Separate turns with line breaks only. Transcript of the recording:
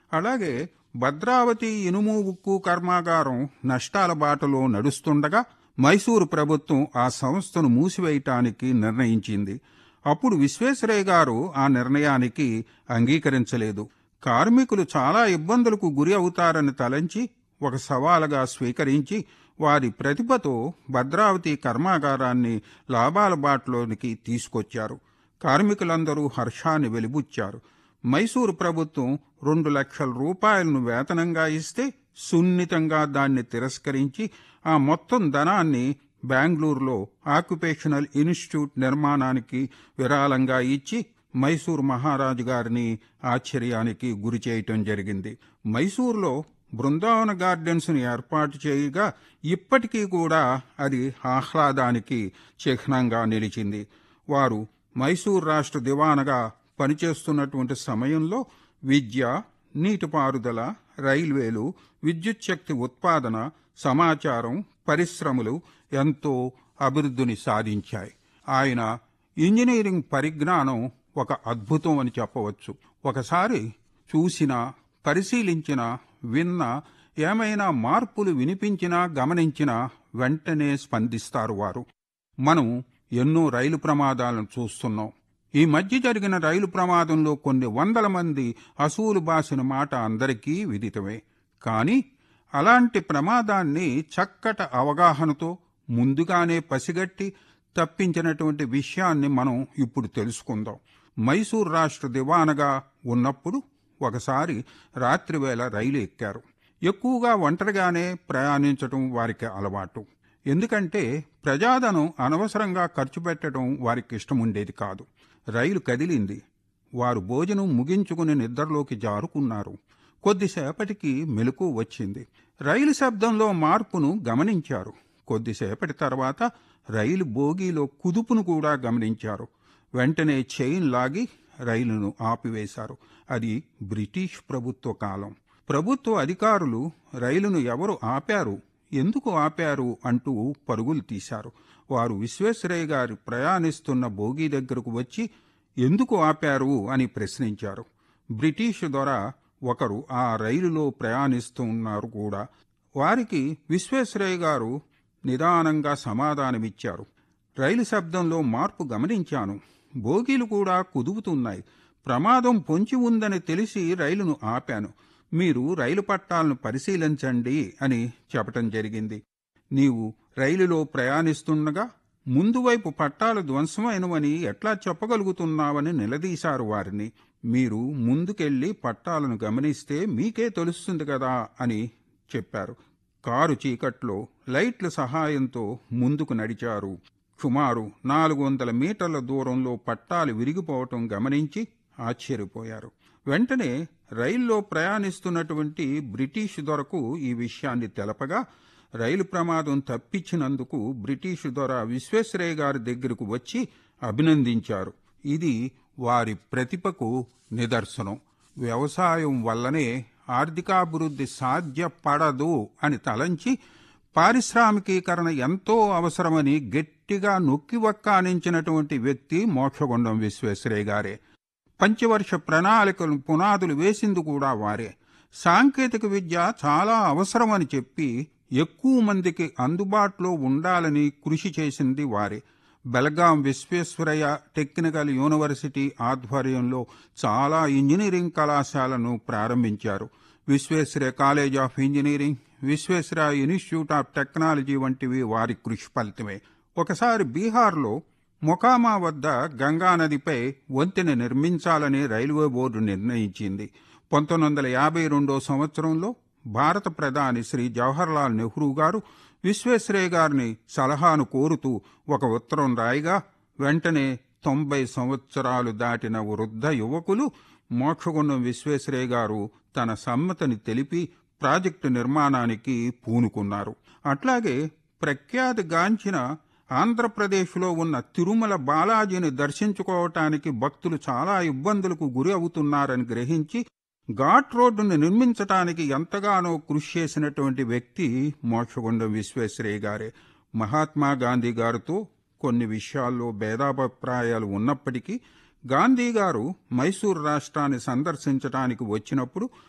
అలాగే భద్రావతి ఇనుము ఉక్కు కర్మాగారం నష్టాల బాటలో నడుస్తుండగా మైసూరు ప్రభుత్వం ఆ సంస్థను మూసివేయటానికి నిర్ణయించింది అప్పుడు విశ్వేశ్వరయ్య గారు ఆ నిర్ణయానికి అంగీకరించలేదు కార్మికులు చాలా ఇబ్బందులకు గురి అవుతారని తలంచి ఒక సవాలుగా స్వీకరించి వారి ప్రతిభతో భద్రావతి కర్మాగారాన్ని లాభాల బాటలోనికి తీసుకొచ్చారు కార్మికులందరూ హర్షాన్ని వెలిబుచ్చారు మైసూరు ప్రభుత్వం రెండు లక్షల రూపాయలను వేతనంగా ఇస్తే సున్నితంగా దాన్ని తిరస్కరించి ఆ మొత్తం ధనాన్ని బెంగళూరులో ఆక్యుపేషనల్ ఇన్స్టిట్యూట్ నిర్మాణానికి విరాళంగా ఇచ్చి మైసూరు మహారాజు గారిని ఆశ్చర్యానికి గురి చేయటం జరిగింది మైసూరులో బృందావన గార్డెన్స్ను ఏర్పాటు చేయగా ఇప్పటికీ కూడా అది ఆహ్లాదానికి చిహ్నంగా నిలిచింది వారు మైసూరు రాష్ట్ర దివానగా పనిచేస్తున్నటువంటి సమయంలో విద్య నీటిపారుదల రైల్వేలు విద్యుత్ శక్తి ఉత్పాదన సమాచారం పరిశ్రమలు ఎంతో అభివృద్ధిని సాధించాయి ఆయన ఇంజనీరింగ్ పరిజ్ఞానం ఒక అద్భుతం అని చెప్పవచ్చు ఒకసారి చూసిన పరిశీలించిన విన్న ఏమైనా మార్పులు వినిపించినా గమనించినా వెంటనే స్పందిస్తారు వారు మనం ఎన్నో రైలు ప్రమాదాలను చూస్తున్నాం ఈ మధ్య జరిగిన రైలు ప్రమాదంలో కొన్ని వందల మంది అసూలు బాసిన మాట అందరికీ విదితమే కానీ అలాంటి ప్రమాదాన్ని చక్కట అవగాహనతో ముందుగానే పసిగట్టి తప్పించినటువంటి విషయాన్ని మనం ఇప్పుడు తెలుసుకుందాం మైసూర్ రాష్ట్ర దివానగా ఉన్నప్పుడు ఒకసారి రాత్రివేళ రైలు ఎక్కారు ఎక్కువగా ఒంటరిగానే ప్రయాణించటం వారికి అలవాటు ఎందుకంటే ప్రజాధనం అనవసరంగా ఖర్చు పెట్టడం వారికి ఇష్టం ఉండేది కాదు రైలు కదిలింది వారు భోజనం ముగించుకుని నిద్రలోకి జారుకున్నారు కొద్దిసేపటికి మెలకు వచ్చింది రైలు శబ్దంలో మార్పును గమనించారు కొద్దిసేపటి తర్వాత రైలు బోగీలో కుదుపును కూడా గమనించారు వెంటనే చైన్ లాగి రైలును ఆపివేశారు అది బ్రిటిష్ ప్రభుత్వ కాలం ప్రభుత్వ అధికారులు రైలును ఎవరు ఆపారు ఎందుకు ఆపారు అంటూ పరుగులు తీశారు వారు విశ్వేశ్వరయ్య గారు ప్రయాణిస్తున్న బోగీ దగ్గరకు వచ్చి ఎందుకు ఆపారు అని ప్రశ్నించారు బ్రిటిష్ దొర ఒకరు ఆ రైలులో ప్రయాణిస్తున్నారు కూడా వారికి విశ్వేశ్వరయ్య గారు నిదానంగా సమాధానమిచ్చారు రైలు శబ్దంలో మార్పు గమనించాను బోగీలు కూడా కుదుపుతున్నాయి ప్రమాదం పొంచి ఉందని తెలిసి రైలును ఆపాను మీరు రైలు పట్టాలను పరిశీలించండి అని చెప్పటం జరిగింది నీవు రైలులో ప్రయాణిస్తుండగా ముందు వైపు పట్టాలు ధ్వంసమైనవని ఎట్లా చెప్పగలుగుతున్నావని నిలదీశారు వారిని మీరు ముందుకెళ్లి పట్టాలను గమనిస్తే మీకే తెలుస్తుంది కదా అని చెప్పారు కారు చీకట్లో లైట్ల సహాయంతో ముందుకు నడిచారు సుమారు నాలుగు వందల మీటర్ల దూరంలో పట్టాలు విరిగిపోవటం గమనించి ఆశ్చర్యపోయారు వెంటనే రైల్లో ప్రయాణిస్తున్నటువంటి బ్రిటిష్ దొరకు ఈ విషయాన్ని తెలపగా రైలు ప్రమాదం తప్పించినందుకు బ్రిటిష్ దొర విశ్వేశ్వరయ్య గారి దగ్గరకు వచ్చి అభినందించారు ఇది వారి ప్రతిభకు నిదర్శనం వ్యవసాయం వల్లనే ఆర్థికాభివృద్ధి సాధ్యపడదు అని తలంచి పారిశ్రామికీకరణ ఎంతో అవసరమని గట్టిగా నొక్కి వక్కానించినటువంటి వ్యక్తి మోక్షగుండం విశ్వేశ్వరయ్య గారే పంచవర్ష ప్రణాళికలు పునాదులు వేసింది కూడా వారే సాంకేతిక విద్య చాలా అవసరమని చెప్పి ఎక్కువ మందికి అందుబాటులో ఉండాలని కృషి చేసింది వారే బెల్గాం విశ్వేశ్వరయ్య టెక్నికల్ యూనివర్సిటీ ఆధ్వర్యంలో చాలా ఇంజనీరింగ్ కళాశాలను ప్రారంభించారు Visvesvaraya college of engineering Visvesvaraya institute of technology వంటివి వారి కృషి ఫలితమే ఒకసారి బీహార్లో మొకామా వద్ద గంగానదిపై వంతెన నిర్మించాలని రైల్వే బోర్డు నిర్ణయించింది పంతొమ్మిది వందల యాభై రెండో సంవత్సరంలో భారత ప్రధాని శ్రీ జవహర్లాల్ నెహ్రూ గారు విశ్వేశ్వరయ్య గారిని సలహాను కోరుతూ ఒక ఉత్తరం రాయిగా వెంటనే తొంభై సంవత్సరాలు దాటిన వృద్ధ యువకులు మోక్షగుండం విశ్వేశ్వరయ్య గారు తన సమ్మతిని తెలిపి ప్రాజెక్టు నిర్మాణానికి పూనుకున్నారు అట్లాగే ప్రఖ్యాతిగాంచిన ఆంధ్రప్రదేశ్లో ఉన్న తిరుమల బాలాజీని దర్శించుకోవటానికి భక్తులు చాలా ఇబ్బందులకు గురి అవుతున్నారని గ్రహించి ఘాట్ రోడ్డును నిర్మించటానికి ఎంతగానో కృషి చేసినటువంటి వ్యక్తి మోక్షగుండం విశ్వేశ్వరయ్య గారే మహాత్మా గాంధీ గారితో కొన్ని విషయాల్లో భేదాభిప్రాయాలు ఉన్నప్పటికీ గాంధీ గారు మైసూరు రాష్ట్రాన్ని సందర్శించటానికి వచ్చినప్పుడు